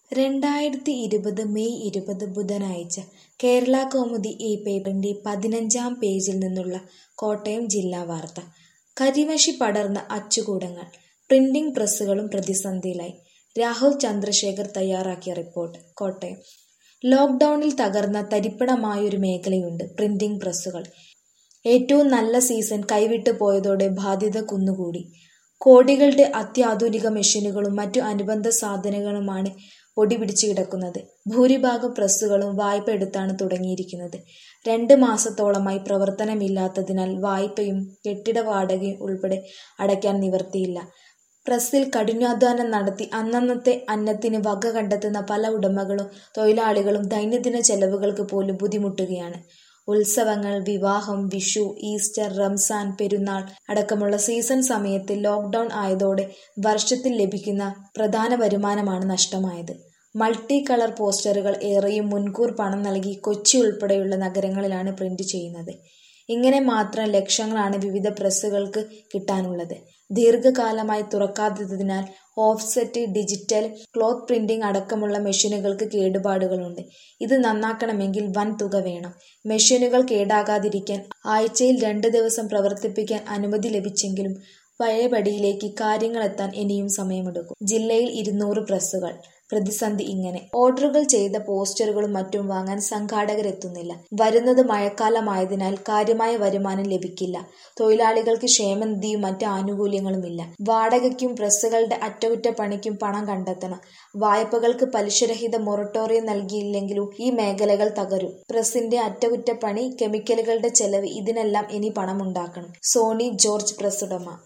രണ്ടായിരത്തി ഇരുപത് മെയ് ഇരുപത് ബുധനാഴ്ച കേരളകൗമുദി ഈ പേപ്പറിന്റെ പതിനഞ്ചാം പേജിൽ നിന്നുള്ള കോട്ടയം ജില്ലാ വാർത്ത കരിമഷി പടർന്ന അച്ചുകൂടങ്ങൾ പ്രിന്റിംഗ് പ്രസ്സുകളും പ്രതിസന്ധിയിലായി രാഹുൽ ചന്ദ്രശേഖർ തയ്യാറാക്കിയ റിപ്പോർട്ട് കോട്ടയം ലോക്ഡൌണിൽ തകർന്ന തരിപ്പണമായൊരു മേഖലയുണ്ട് പ്രിന്റിംഗ് പ്രസ്സുകൾ ഏറ്റവും നല്ല സീസൺ കൈവിട്ടു പോയതോടെ ബാധ്യത കുന്നുകൂടി കോടികളുടെ അത്യാധുനിക മെഷീനുകളും മറ്റു അനുബന്ധ സാധനങ്ങളുമാണ് പൊടിപിടിച്ചു കിടക്കുന്നത് ഭൂരിഭാഗം പ്രസ്സുകളും വായ്പ എടുത്താണ് തുടങ്ങിയിരിക്കുന്നത് രണ്ട് മാസത്തോളമായി പ്രവർത്തനമില്ലാത്തതിനാൽ വായ്പയും കെട്ടിട വാടകയും ഉൾപ്പെടെ അടയ്ക്കാൻ നിവർത്തിയില്ല പ്രസ്സിൽ കഠിനാധ്വാനം നടത്തി അന്നന്നത്തെ അന്നത്തിന് വക കണ്ടെത്തുന്ന പല ഉടമകളും തൊഴിലാളികളും ദൈനംദിന ചെലവുകൾക്ക് പോലും ബുദ്ധിമുട്ടുകയാണ് ഉത്സവങ്ങൾ വിവാഹം വിഷു ഈസ്റ്റർ റംസാൻ പെരുന്നാൾ അടക്കമുള്ള സീസൺ സമയത്ത് ലോക്ക്ഡൌൺ ആയതോടെ വർഷത്തിൽ ലഭിക്കുന്ന പ്രധാന വരുമാനമാണ് നഷ്ടമായത് മൾട്ടി കളർ പോസ്റ്ററുകൾ ഏറെയും മുൻകൂർ പണം നൽകി കൊച്ചി ഉൾപ്പെടെയുള്ള നഗരങ്ങളിലാണ് പ്രിന്റ് ചെയ്യുന്നത് ഇങ്ങനെ മാത്രം ലക്ഷങ്ങളാണ് വിവിധ പ്രസ്സുകൾക്ക് കിട്ടാനുള്ളത് ദീർഘകാലമായി തുറക്കാത്തതിനാൽ ഓഫ്സെറ്റ് ഡിജിറ്റൽ ക്ലോത്ത് പ്രിന്റിംഗ് അടക്കമുള്ള മെഷീനുകൾക്ക് കേടുപാടുകളുണ്ട് ഇത് നന്നാക്കണമെങ്കിൽ വൻ തുക വേണം മെഷീനുകൾ കേടാകാതിരിക്കാൻ ആഴ്ചയിൽ രണ്ട് ദിവസം പ്രവർത്തിപ്പിക്കാൻ അനുമതി ലഭിച്ചെങ്കിലും പഴയപടിയിലേക്ക് കാര്യങ്ങളെത്താൻ ഇനിയും സമയമെടുക്കും ജില്ലയിൽ ഇരുന്നൂറ് പ്രസ്സുകൾ പ്രതിസന്ധി ഇങ്ങനെ ഓർഡറുകൾ ചെയ്ത പോസ്റ്ററുകളും മറ്റും വാങ്ങാൻ സംഘാടകരെത്തുന്നില്ല വരുന്നത് മഴക്കാലമായതിനാൽ കാര്യമായ വരുമാനം ലഭിക്കില്ല തൊഴിലാളികൾക്ക് ക്ഷേമനിധിയും മറ്റ് ആനുകൂല്യങ്ങളുമില്ല വാടകയ്ക്കും പ്രസ്സുകളുടെ അറ്റകുറ്റപ്പണിക്കും പണം കണ്ടെത്തണം വായ്പകൾക്ക് പലിശരഹിത മൊറട്ടോറിയം നൽകിയില്ലെങ്കിലും ഈ മേഖലകൾ തകരും പ്രസിന്റെ അറ്റകുറ്റപ്പണി കെമിക്കലുകളുടെ ചെലവ് ഇതിനെല്ലാം ഇനി പണമുണ്ടാക്കണം സോണി ജോർജ് പ്രസ് ഉടമ